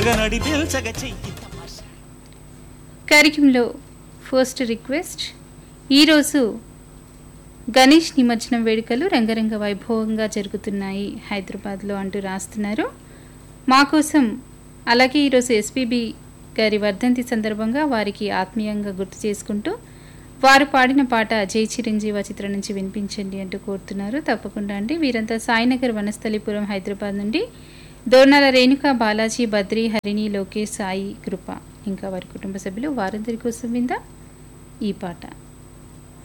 నడిపించగ చెయ్యి కార్యక్రమంలో first request ఈరోజు గణేష్ నిమజ్జనం వేడుకలు రంగరంగ వైభవంగా జరుగుతున్నాయి హైదరాబాద్లో అంటూ రాస్తున్నారు మా కోసం అలాగే ఈరోజు ఎస్పీబి గారి వర్ధంతి సందర్భంగా వారికి ఆత్మీయంగా గుర్తు చేసుకుంటూ వారు పాడిన పాట జై చిరంజీవ చిత్రం నుంచి వినిపించండి అంటూ కోరుతున్నారు తప్పకుండా అండి వీరంతా సాయినగర్ వనస్థలిపురం హైదరాబాద్ నుండి దోర్నాల రేణుక బాలాజీ బద్రి హరిణి లోకేష్ సాయి కృప ఇంకా వారి కుటుంబ సభ్యులు వారందరి కోసం విందా ఈ పాట